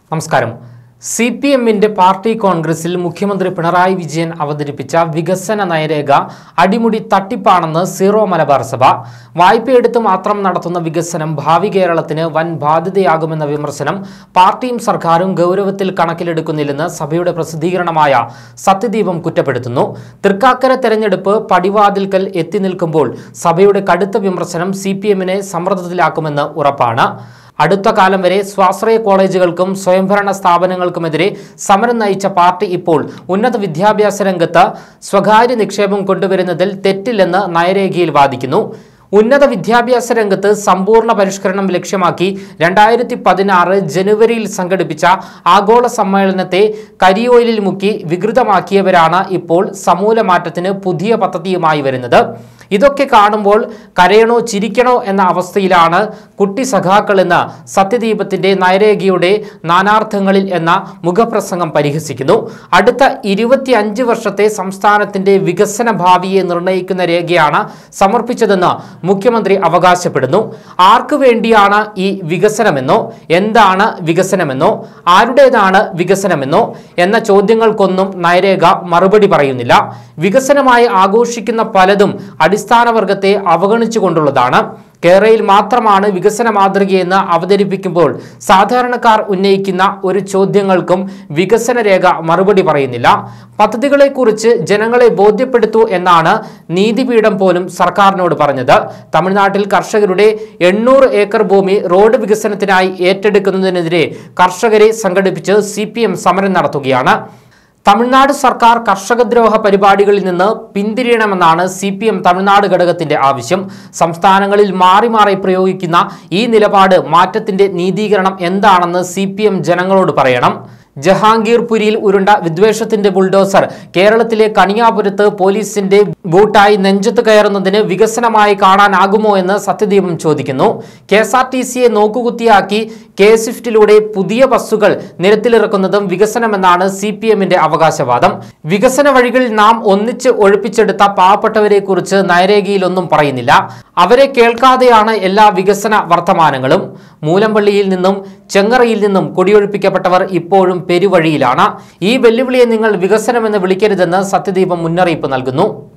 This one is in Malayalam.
നമസ്കാരം സി പി എമ്മിന്റെ പാർട്ടി കോൺഗ്രസിൽ മുഖ്യമന്ത്രി പിണറായി വിജയൻ അവതരിപ്പിച്ച വികസന നയരേഖ അടിമുടി തട്ടിപ്പാണെന്ന് സീറോ മലബാർ സഭ വായ്പയെടുത്ത് മാത്രം നടത്തുന്ന വികസനം ഭാവി കേരളത്തിന് വൻ ബാധ്യതയാകുമെന്ന വിമർശനം പാർട്ടിയും സർക്കാരും ഗൗരവത്തിൽ കണക്കിലെടുക്കുന്നില്ലെന്ന് സഭയുടെ പ്രസിദ്ധീകരണമായ സത്യദീപം കുറ്റപ്പെടുത്തുന്നു തൃക്കാക്കര തെരഞ്ഞെടുപ്പ് പടിവാതിൽക്കൽ എത്തി നിൽക്കുമ്പോൾ സഭയുടെ കടുത്ത വിമർശനം സി പി എമ്മിനെ സമ്മർദ്ദത്തിലാക്കുമെന്ന് ഉറപ്പാണ് അടുത്ത കാലം വരെ സ്വാശ്രയ കോളേജുകൾക്കും സ്വയംഭരണ സ്ഥാപനങ്ങൾക്കുമെതിരെ സമരം നയിച്ച പാർട്ടി ഇപ്പോൾ ഉന്നത വിദ്യാഭ്യാസ രംഗത്ത് സ്വകാര്യ നിക്ഷേപം കൊണ്ടുവരുന്നതിൽ തെറ്റില്ലെന്ന് നയരേഖയിൽ വാദിക്കുന്നു ഉന്നത വിദ്യാഭ്യാസ രംഗത്ത് സമ്പൂർണ്ണ പരിഷ്കരണം ലക്ഷ്യമാക്കി രണ്ടായിരത്തി പതിനാറ് ജനുവരിയിൽ സംഘടിപ്പിച്ച ആഗോള സമ്മേളനത്തെ കരിയോയിലിൽ മുക്കി വികൃതമാക്കിയവരാണ് ഇപ്പോൾ സമൂല മാറ്റത്തിന് പുതിയ പദ്ധതിയുമായി വരുന്നത് ഇതൊക്കെ കാണുമ്പോൾ കരയണോ ചിരിക്കണോ എന്ന അവസ്ഥയിലാണ് കുട്ടി സഖാക്കൾ എന്ന സത്യദീപത്തിന്റെ നയരേഖയുടെ നാനാർത്ഥങ്ങളിൽ എന്ന മുഖപ്രസംഗം പരിഹസിക്കുന്നു അടുത്ത ഇരുപത്തിയഞ്ച് വർഷത്തെ സംസ്ഥാനത്തിന്റെ വികസന ഭാവിയെ നിർണ്ണയിക്കുന്ന രേഖയാണ് സമർപ്പിച്ചതെന്ന് മുഖ്യമന്ത്രി അവകാശപ്പെടുന്നു ആർക്കു വേണ്ടിയാണ് ഈ വികസനമെന്നോ എന്താണ് വികസനമെന്നോ ആരുടേതാണ് വികസനമെന്നോ എന്ന ചോദ്യങ്ങൾക്കൊന്നും നയരേഖ മറുപടി പറയുന്നില്ല വികസനമായി ആഘോഷിക്കുന്ന പലതും അടിസ്ഥാന വർഗത്തെ അവഗണിച്ചുകൊണ്ടുള്ളതാണ് കേരളയിൽ മാത്രമാണ് വികസന മാതൃകയെന്ന് അവതരിപ്പിക്കുമ്പോൾ സാധാരണക്കാർ ഉന്നയിക്കുന്ന ഒരു ചോദ്യങ്ങൾക്കും വികസന രേഖ മറുപടി പറയുന്നില്ല പദ്ധതികളെക്കുറിച്ച് ജനങ്ങളെ ബോധ്യപ്പെടുത്തൂ എന്നാണ് നീതിപീഠം പോലും സർക്കാരിനോട് പറഞ്ഞത് തമിഴ്നാട്ടിൽ കർഷകരുടെ എണ്ണൂറ് ഏക്കർ ഭൂമി റോഡ് വികസനത്തിനായി ഏറ്റെടുക്കുന്നതിനെതിരെ കർഷകരെ സംഘടിപ്പിച്ച് സി സമരം നടത്തുകയാണ് തമിഴ്നാട് സർക്കാർ കർഷകദ്രോഹ പരിപാടികളിൽ നിന്ന് പിന്തിരിയണമെന്നാണ് സി പി എം തമിഴ്നാട് ഘടകത്തിന്റെ ആവശ്യം സംസ്ഥാനങ്ങളിൽ മാറി മാറി പ്രയോഗിക്കുന്ന ഈ നിലപാട് മാറ്റത്തിന്റെ നീതീകരണം എന്താണെന്ന് സി ജനങ്ങളോട് പറയണം ജഹാംഗീർപുരിയിൽ ഉരുണ്ട വിദ്വേഷത്തിന്റെ ബുൾഡോസർ കേരളത്തിലെ കണിയാപുരത്ത് പോലീസിന്റെ ബൂട്ടായി നെഞ്ചത്ത് കയറുന്നതിന് വികസനമായി കാണാനാകുമോ എന്ന് സത്യദീപം ചോദിക്കുന്നു കെ എസ് ആർ ടി സിയെ നോക്കുകുത്തിയാക്കി കെ സ്വിഫ്റ്റിലൂടെ പുതിയ ബസ്സുകൾ നിരത്തിലിറക്കുന്നതും വികസനമെന്നാണ് സി പി എമ്മിന്റെ അവകാശവാദം വികസന വഴികളിൽ നാം ഒന്നിച്ച് ഒഴിപ്പിച്ചെടുത്ത പാവപ്പെട്ടവരെ കുറിച്ച് നയരേഖയിലൊന്നും പറയുന്നില്ല അവരെ കേൾക്കാതെയാണ് എല്ലാ വികസന വർത്തമാനങ്ങളും മൂലമ്പള്ളിയിൽ നിന്നും ചെങ്ങറയിൽ നിന്നും കുടിയൊഴിപ്പിക്കപ്പെട്ടവർ ഇപ്പോഴും പെരുവഴിയിലാണ് ഈ വെല്ലുവിളിയെ നിങ്ങൾ വികസനമെന്ന് വിളിക്കരുതെന്ന് സത്യദീപം മുന്നറിയിപ്പ് നൽകുന്നു